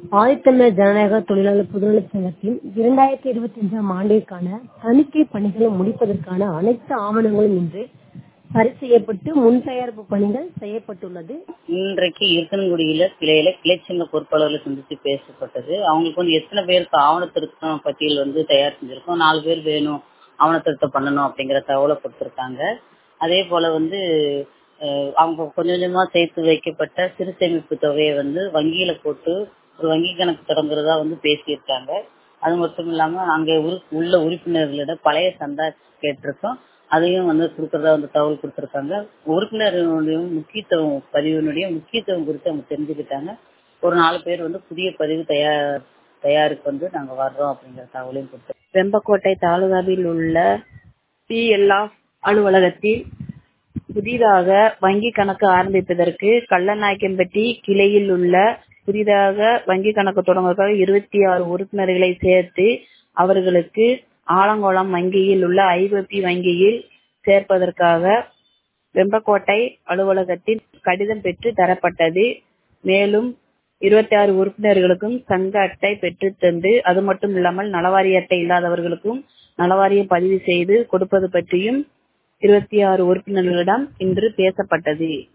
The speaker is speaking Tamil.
ஆதித்தமிழர் ஜனநாயக தொழிலாளர் பொதுநலச் சங்கத்தின் இரண்டாயிரத்தி இருபத்தி அஞ்சாம் ஆண்டிற்கான தணிக்கை பணிகளை முடிப்பதற்கான அனைத்து ஆவணங்களும் இன்று சரி செய்யப்பட்டு முன் தயாரிப்பு பணிகள் செய்யப்பட்டுள்ளது இன்றைக்கு இருக்கன்குடியில கிளையில கிளைச்சங்க பொறுப்பாளர்களை சந்தித்து பேசப்பட்டது அவங்களுக்கு வந்து எத்தனை பேருக்கு ஆவண திருத்தம் பட்டியல் வந்து தயார் செஞ்சிருக்கோம் நாலு பேர் வேணும் ஆவண திருத்தம் பண்ணணும் அப்படிங்கிற தகவலை கொடுத்திருக்காங்க அதே போல வந்து அஹ், அவங்க கொஞ்சம் கொஞ்சமா சேர்த்து வைக்கப்பட்ட சிறு சேமிப்பு தொகையை வந்து வங்கியில போட்டு ஒரு வங்கி கணக்கு தொடங்குறதா வந்து பேசியிருக்காங்க அது மட்டும் இல்லாம அங்க உறு- உள்ள உறுப்பினர்களிடம் பழைய சந்தா கேட்டிருக்கோம் அதையும் வந்து கொடுக்கறதா வந்து தகவல் கொடுத்திருக்காங்க உறுப்பினர்களுடைய முக்கியத்துவம் பதிவினுடைய முக்கியத்துவம் குறித்து அவங்க தெரிஞ்சுக்கிட்டாங்க ஒரு நாலு பேர் வந்து புதிய பதிவு தயார் தயாருக்கு வந்து நாங்க வர்றோம் அப்படிங்கிற தகவலையும் கொடுத்தோம் வெம்பக்கோட்டை தாலுகாவில் உள்ள பிஎல்ஆஃப் அலுவலகத்தில் புதிதாக வங்கி கணக்கு ஆரம்பிப்பதற்கு கள்ளநாயக்கன்பட்டி கிளையில் உள்ள புதிதாக வங்கி கணக்கு தொடங்குவதற்காக இருபத்தி ஆறு உறுப்பினர்களை சேர்த்து அவர்களுக்கு ஆலங்குளம் வங்கியில் உள்ள ஐஓபி வங்கியில் சேர்ப்பதற்காக வெம்பக்கோட்டை அலுவலகத்தில் கடிதம் பெற்று தரப்பட்டது மேலும் இருபத்தி ஆறு உறுப்பினர்களுக்கும் சங்க அட்டை பெற்று தந்து அது மட்டும் இல்லாமல் நலவாரிய அட்டை இல்லாதவர்களுக்கும் நலவாரியம் பதிவு செய்து கொடுப்பது பற்றியும் இருபத்தி ஆறு உறுப்பினர்களிடம் இன்று பேசப்பட்டது